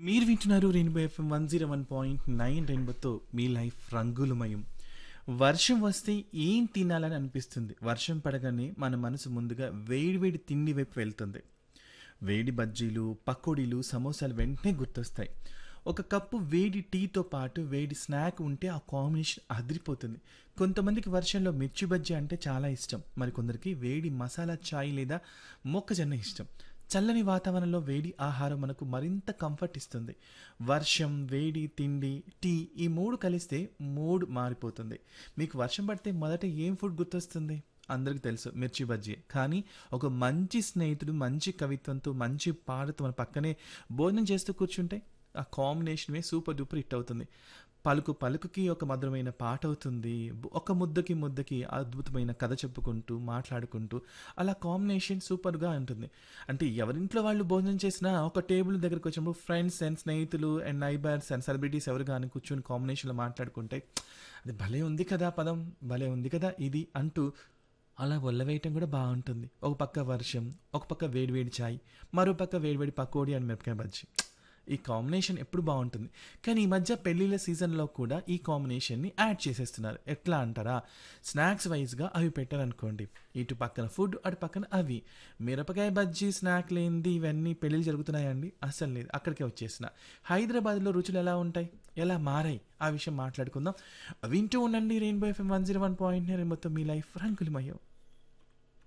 మీరు వింటున్నారు Rainbow FM one zero one point nine రెయిన్బోతో మీ లైఫ్ రంగులమయం వర్షం వస్తే ఏం తినాలని అనిపిస్తుంది వర్షం పడగానే మన మనసు ముందుగా వేడివేడి తిండి వైపు వెళ్తుంది వేడి బజ్జీలు పకోడీలు సమోసాలు వెంటనే గుర్తొస్తాయి ఒక కప్పు వేడి టీతో పాటు వేడి స్నాక్ ఉంటే ఆ కాంబినేషన్ అదిరిపోతుంది కొంతమందికి వర్షంలో మిర్చి బజ్జీ అంటే చాలా ఇష్టం మరి కొందరికి వేడి మసాలా చాయ్ లేదా మొక్కజొన్న ఇష్టం చల్లని వాతావరణంలో వేడి ఆహారం మనకు మరింత కంఫర్ట్ ఇస్తుంది వర్షం వేడి తిండి టీ ఈ మూడు కలిస్తే మూడ్ మారిపోతుంది మీకు వర్షం పడితే మొదట ఏం ఫుడ్ గుర్తొస్తుంది అందరికీ తెలుసు మిర్చి బజ్జీ కానీ ఒక మంచి స్నేహితుడు మంచి కవిత్వంతో మంచి పాటతో మన పక్కనే భోజనం చేస్తూ కూర్చుంటే ఆ కాంబినేషనే సూపర్ డూపర్ హిట్ అవుతుంది పలుకు పలుకుకి ఒక మధురమైన పాట అవుతుంది ఒక ముద్దకి ముద్దకి అద్భుతమైన కథ చెప్పుకుంటూ మాట్లాడుకుంటూ అలా కాంబినేషన్ సూపర్గా ఉంటుంది అంటే ఎవరింట్లో వాళ్ళు భోజనం చేసినా ఒక టేబుల్ దగ్గరకు వచ్చినప్పుడు ఫ్రెండ్స్ అండ్ స్నేహితులు అండ్ నైబర్స్ అండ్ సెలబ్రిటీస్ ఎవరు కానీ కూర్చొని కాంబినేషన్లో మాట్లాడుకుంటే అది భలే ఉంది కదా పదం భలే ఉంది కదా ఇది అంటూ అలా వల్లవేయటం కూడా బాగుంటుంది ఒక పక్క వర్షం ఒక పక్క వేడివేడి చాయ్ మరో పక్క వేడివేడి పకోడీ అండ్ మిరపకాయ బజ్జీ ఈ కాంబినేషన్ ఎప్పుడు బాగుంటుంది కానీ ఈ మధ్య పెళ్ళిళ్ళ సీజన్లో కూడా ఈ కాంబినేషన్ని యాడ్ చేసేస్తున్నారు ఎట్లా అంటారా స్నాక్స్ వైజ్గా అవి పెట్టారనుకోండి ఇటు పక్కన ఫుడ్ అటు పక్కన అవి మిరపకాయ బజ్జీ స్నాక్ లేనిది ఇవన్నీ పెళ్ళిళ్ళు జరుగుతున్నాయండి అసలు లేదు అక్కడికే వచ్చేసిన హైదరాబాద్లో రుచులు ఎలా ఉంటాయి ఎలా మారాయి ఆ విషయం మాట్లాడుకుందాం వింటూ ఉండండి Rainbow FM one zero one point మొత్తం మీ లైఫ్ రంగులమయ్యో